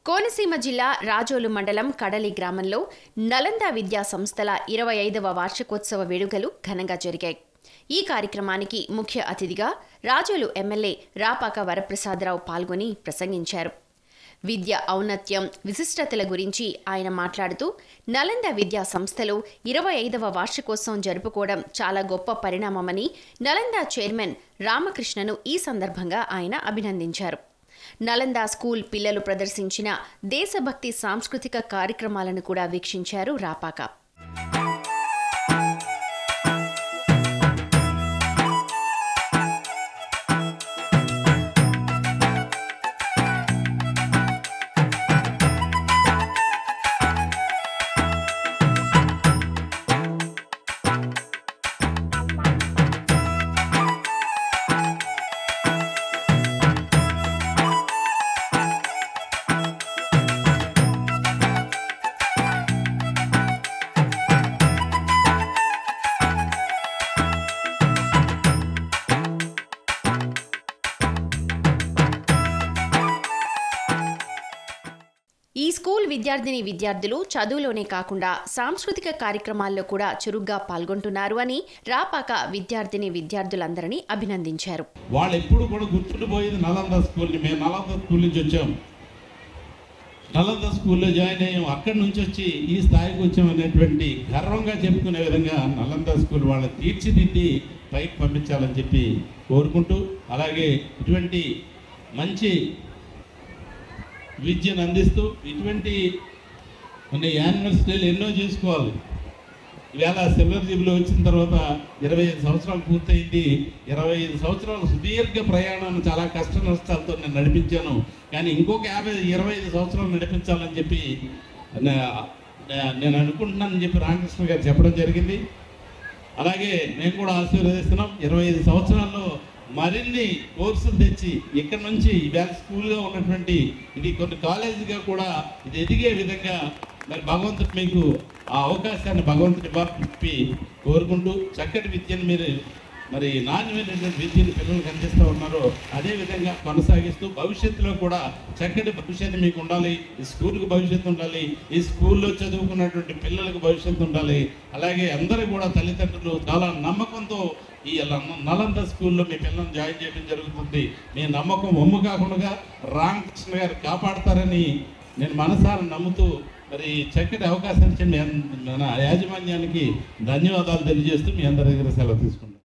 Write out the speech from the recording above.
కోనసీమ జిల్లా రాజోలు మండలం కడలి గ్రామంలో నలంద విద్యా సంస్థల ఇరవై ఐదవ వార్షికోత్సవ వేడుకలు ఘనంగా జరిగాయి ఈ కార్యక్రమానికి ముఖ్య అతిథిగా రాజోలు ఎమ్మెల్యే రాపాక వరప్రసాదరావు పాల్గొని ప్రసంగించారు విద్య ఔన్నత్యం విశిష్టతల గురించి ఆయన మాట్లాడుతూ నలంద విద్యా సంస్థలో ఇరవై ఐదవ వార్షికోత్సవం జరుపుకోవడం చాలా గొప్ప పరిణామమని నలంద చైర్మన్ రామకృష్ణను ఈ సందర్భంగా ఆయన అభినందించారు నలంద స్కూల్ పిల్లలు ప్రదర్శించిన దేశభక్తి సాంస్కృతిక కార్యక్రమాలను కూడా వీక్షించారు రాపాక ఈ స్కూల్ విద్యార్థిని విద్యార్థులు చదువులోనే కాకుండా సాంస్కృతిక కార్యక్రమాల్లో కూడా చురుగ్గా పాల్గొంటున్నారు అని రాపాక విద్యార్థిని విద్యార్థులందరినీ అభినందించారు వాళ్ళు ఎప్పుడు కూడా గుర్తుండిపోయేది నలంద స్కూల్ని మేము నలంద స్కూల్ నుంచి వచ్చాం నలంద స్కూల్లో జాయిన్ అయ్యాం అక్కడి నుంచి వచ్చి ఈ స్థాయికి వచ్చాం అనేటువంటి గర్వంగా చెప్పుకునే విధంగా నలంద స్కూల్ వాళ్ళని తీర్చిదిద్ది పైకి పంపించాలని చెప్పి కోరుకుంటూ అలాగే ఇటువంటి మంచి విద్యను అందిస్తూ ఇటువంటి కొన్ని యానివర్సిటీలు ఎన్నో చేసుకోవాలి ఈవేళ సిల్వర్ జూబ్లీ వచ్చిన తర్వాత ఇరవై ఐదు సంవత్సరాలు పూర్తయింది ఇరవై ఐదు సంవత్సరాలు సుదీర్ఘ ప్రయాణాన్ని చాలా కష్ట నష్టాలతో నేను నడిపించాను కానీ ఇంకొక యాభై ఇరవై ఐదు సంవత్సరాలు నడిపించాలని చెప్పి నే- నే- నేను అనుకుంటున్నానని చెప్పి రామకృష్ణ గారు చెప్పడం జరిగింది అలాగే మేము కూడా ఆశీర్వదిస్తున్నాం ఇరవై ఐదు సంవత్సరాల్లో మరిన్ని కోర్సులు తెచ్చి ఇక్కడ నుంచి ఇవాళ స్కూల్గా ఉన్నటువంటి ఇది కొన్ని కాలేజీగా కూడా ఇది ఎదిగే విధంగా మరి భగవంతుడు మీకు ఆ అవకాశాన్ని భగవంతుడి ఇవ్వాలని చెప్పి కోరుకుంటూ చక్కటి విద్యను మీరు మరి నాణ్యమైనటువంటి విద్యను పిల్లలకు అందిస్తూ ఉన్నారో అదే విధంగా కొనసాగిస్తూ భవిష్యత్తులో కూడా చక్కటి భవిష్యత్తు మీకు ఉండాలి ఈ స్కూల్కి భవిష్యత్తు ఉండాలి ఈ స్కూల్లో చదువుకున్నటువంటి పిల్లలకు భవిష్యత్తు ఉండాలి అలాగే అందరూ కూడా తల్లిదండ్రులు చాలా నమ్మకంతో ఈ ల- నలంద స్కూల్లో మీ పిల్లల్ని జాయిన్ చేయడం జరుగుతుంది మీ నమ్మకం ఒమ్ము కాకుండా రామకృష్ణ గారు కాపాడతారని నేను మనసారా నమ్ముతూ మరి చక్కటి అవకాశం ఇచ్చిన మీ అన్- మన యాజమాన్యానికి ధన్యవాదాలు తెలియజేస్తూ మీ అందరి దగ్గర సెలవు తీసుకుంటాను